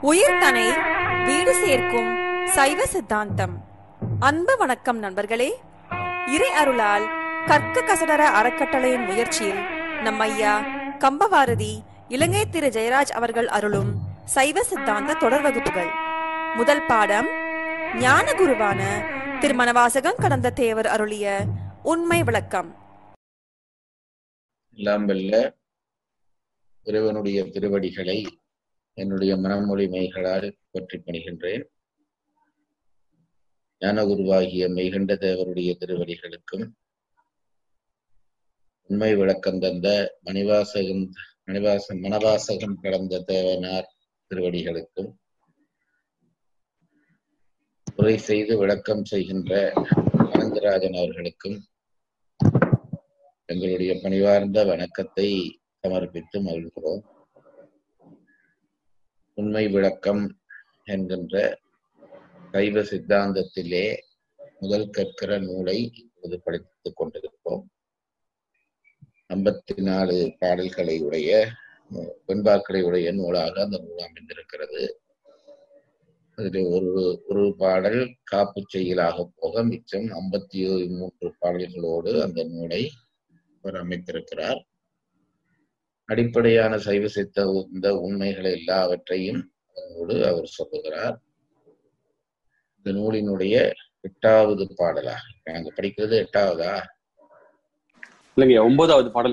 உயிர்தனை வீடு சேர்க்கும் சைவ சித்தாந்தம் அன்பு வணக்கம் நண்பர்களே இறை அருளால் கற்க கசடர அறக்கட்டளையின் முயற்சியில் நம் ஐயா கம்பவாரதி இலங்கை திரு ஜெயராஜ் அவர்கள் அருளும் சைவ சித்தாந்த தொடர் வகுப்புகள் முதல் பாடம் ஞான குருவான திருமணவாசகம் கடந்த தேவர் அருளிய உண்மை விளக்கம் எல்லாம் வல்ல இறைவனுடைய திருவடிகளை என்னுடைய மனமொழி மெய்களால் பற்றி பணிகின்றேன் ஞானகுருவாகிய மெய்கண்ட தேவருடைய திருவடிகளுக்கும் உண்மை விளக்கம் தந்த மணிவாசகம் மணிவாச மணவாசகம் கடந்த தேவனார் திருவடிகளுக்கும் உரை செய்து விளக்கம் செய்கின்ற அனந்தராஜன் அவர்களுக்கும் எங்களுடைய பணிவார்ந்த வணக்கத்தை சமர்ப்பித்து மகிழ்கிறோம் உண்மை விளக்கம் என்கின்ற சைவ சித்தாந்தத்திலே முதல் கற்கிற நூலை இப்போது படித்துக் கொண்டிருக்கிறோம் ஐம்பத்தி நாலு பாடல்களை உடைய வெண்பாக்களை உடைய நூலாக அந்த நூல் அமைந்திருக்கிறது அதில் ஒரு ஒரு பாடல் காப்பு செய்யலாக போக மிச்சம் ஐம்பத்தி மூன்று பாடல்களோடு அந்த நூலை அவர் அமைத்திருக்கிறார் அடிப்படையான சைவ சித்த இந்த உண்மைகள் எல்லாவற்றையும் அதனோடு அவர் சொல்லுகிறார் இந்த நூலினுடைய எட்டாவது பாடலா நாங்க படிக்கிறது எட்டாவதா இல்லைங்க ஒன்பதாவது பாடல்